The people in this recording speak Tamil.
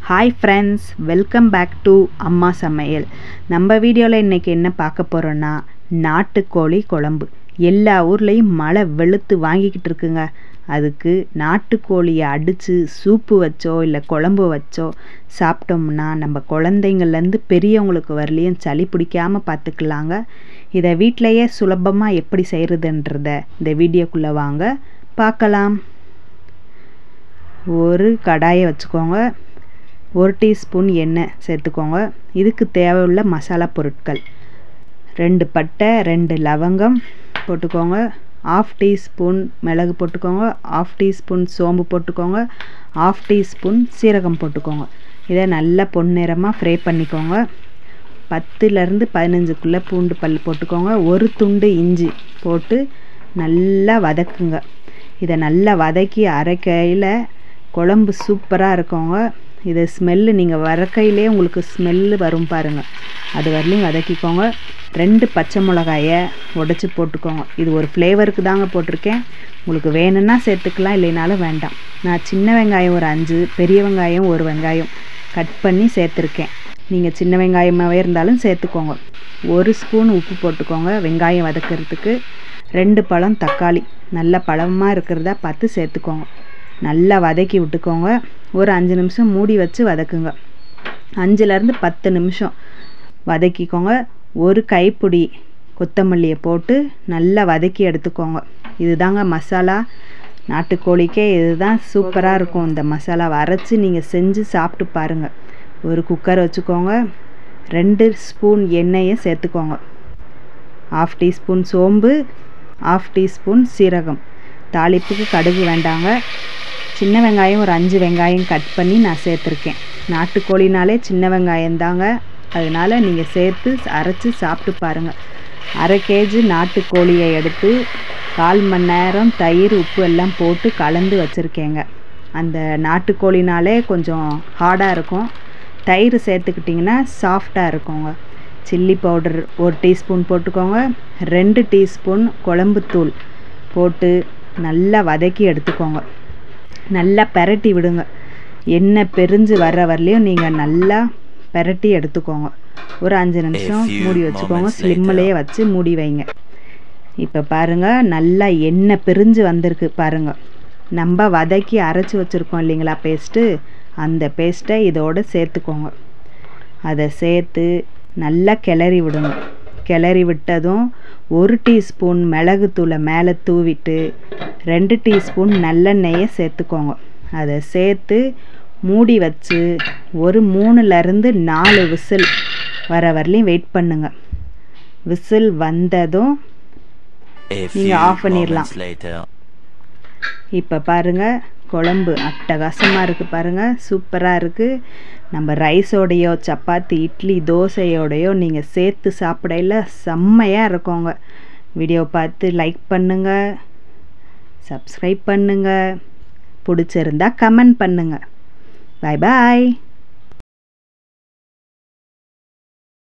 hi friends welcome back to Amma Samayal நம்ம வீடியோவில் இன்றைக்கி என்ன பார்க்க போகிறோன்னா நாட்டுக்கோழி குழம்பு எல்லா ஊர்லேயும் மழை வெளுத்து வாங்கிக்கிட்டு இருக்குங்க அதுக்கு நாட்டுக்கோழியை அடித்து சூப்பு வச்சோ இல்லை குழம்பு வச்சோ சாப்பிட்டோம்னா நம்ம குழந்தைங்கள்லேருந்து பெரியவங்களுக்கு வரலையும் சளி பிடிக்காமல் பார்த்துக்கலாங்க இதை வீட்டிலையே சுலபமாக எப்படி செய்கிறதுன்றத இந்த வீடியோக்குள்ளே வாங்க பார்க்கலாம் ஒரு கடாயை வச்சுக்கோங்க ஒரு டீஸ்பூன் எண்ணெய் சேர்த்துக்கோங்க இதுக்கு தேவையுள்ள மசாலா பொருட்கள் ரெண்டு பட்டை ரெண்டு லவங்கம் போட்டுக்கோங்க ஆஃப் டீஸ்பூன் மிளகு போட்டுக்கோங்க ஆஃப் டீஸ்பூன் சோம்பு போட்டுக்கோங்க ஆஃப் டீஸ்பூன் சீரகம் போட்டுக்கோங்க இதை நல்லா பொன்னிறமாக ஃப்ரை பண்ணிக்கோங்க பத்துலேருந்து பதினஞ்சுக்குள்ளே பூண்டு பல் போட்டுக்கோங்க ஒரு துண்டு இஞ்சி போட்டு நல்லா வதக்குங்க இதை நல்லா வதக்கி அரைக்கையில் குழம்பு சூப்பராக இருக்குங்க இது ஸ்மெல்லு நீங்கள் வரக்கையிலே உங்களுக்கு ஸ்மெல்லு வரும் பாருங்கள் அது வரலையும் வதக்கிக்கோங்க ரெண்டு பச்சை மிளகாயை உடச்சி போட்டுக்கோங்க இது ஒரு ஃப்ளேவருக்கு தாங்க போட்டிருக்கேன் உங்களுக்கு வேணும்னா சேர்த்துக்கலாம் இல்லைனாலும் வேண்டாம் நான் சின்ன வெங்காயம் ஒரு அஞ்சு பெரிய வெங்காயம் ஒரு வெங்காயம் கட் பண்ணி சேர்த்துருக்கேன் நீங்கள் சின்ன வெங்காயமாகவே இருந்தாலும் சேர்த்துக்கோங்க ஒரு ஸ்பூன் உப்பு போட்டுக்கோங்க வெங்காயம் வதக்கிறதுக்கு ரெண்டு பழம் தக்காளி நல்ல பழமாக இருக்கிறதா பார்த்து சேர்த்துக்கோங்க நல்லா வதக்கி விட்டுக்கோங்க ஒரு அஞ்சு நிமிஷம் மூடி வச்சு வதக்குங்க அஞ்சுலேருந்து பத்து நிமிஷம் வதக்கிக்கோங்க ஒரு கைப்பிடி கொத்தமல்லியை போட்டு நல்லா வதக்கி எடுத்துக்கோங்க இதுதாங்க மசாலா நாட்டுக்கோழிக்கே இதுதான் சூப்பராக இருக்கும் இந்த மசாலாவை அரைச்சி நீங்கள் செஞ்சு சாப்பிட்டு பாருங்கள் ஒரு குக்கர் வச்சுக்கோங்க ரெண்டு ஸ்பூன் எண்ணெயை சேர்த்துக்கோங்க ஆஃப் டீஸ்பூன் சோம்பு ஆஃப் டீஸ்பூன் சீரகம் தாளிப்புக்கு கடுகு வேண்டாங்க சின்ன வெங்காயம் ஒரு அஞ்சு வெங்காயம் கட் பண்ணி நான் சேர்த்துருக்கேன் நாட்டுக்கோழினாலே சின்ன வெங்காயம் தாங்க அதனால் நீங்கள் சேர்த்து அரைச்சி சாப்பிட்டு பாருங்கள் அரை கேஜி நாட்டுக்கோழியை எடுத்து கால் மணி நேரம் தயிர் உப்பு எல்லாம் போட்டு கலந்து வச்சுருக்கேங்க அந்த நாட்டுக்கோழினாலே கொஞ்சம் ஹார்டாக இருக்கும் தயிர் சேர்த்துக்கிட்டிங்கன்னா சாஃப்டாக இருக்குங்க சில்லி பவுடர் ஒரு டீஸ்பூன் போட்டுக்கோங்க ரெண்டு டீஸ்பூன் குழம்புத்தூள் போட்டு நல்லா வதக்கி எடுத்துக்கோங்க நல்லா பெரட்டி விடுங்க எண்ணெய் பெரிஞ்சு வர்ற வரலையும் நீங்கள் நல்லா பெரட்டி எடுத்துக்கோங்க ஒரு அஞ்சு நிமிஷம் மூடி வச்சுக்கோங்க ஸ்லிம்மிலேயே வச்சு மூடி வைங்க இப்போ பாருங்கள் நல்லா எண்ணெய் பிரிஞ்சு வந்திருக்கு பாருங்கள் நம்ம வதக்கி அரைச்சி வச்சுருக்கோம் இல்லைங்களா பேஸ்ட்டு அந்த பேஸ்ட்டை இதோடு சேர்த்துக்கோங்க அதை சேர்த்து நல்லா கிளறி விடுங்க கிளறி விட்டதும் ஒரு டீஸ்பூன் மிளகுத்தூளை மேலே தூவிட்டு ரெண்டு டீஸ்பூன் நல்லெண்ணெயை சேர்த்துக்கோங்க அதை சேர்த்து மூடி வச்சு ஒரு மூணுலேருந்து நாலு விசில் வர வரலையும் வெயிட் பண்ணுங்க விசில் வந்ததும் நீங்கள் ஆஃப் பண்ணிடலாம் இப்போ பாருங்கள் குழம்பு அட்டகாசமாக இருக்குது பாருங்கள் சூப்பராக இருக்குது நம்ம ரைஸோடையோ சப்பாத்தி இட்லி தோசையோடையோ நீங்கள் சேர்த்து சாப்பிடையில செம்மையாக இருக்கோங்க வீடியோ பார்த்து லைக் பண்ணுங்கள் சப்ஸ்கிரைப் பண்ணுங்கள் பிடிச்சிருந்தா கமெண்ட் பண்ணுங்கள் பாய் பாய்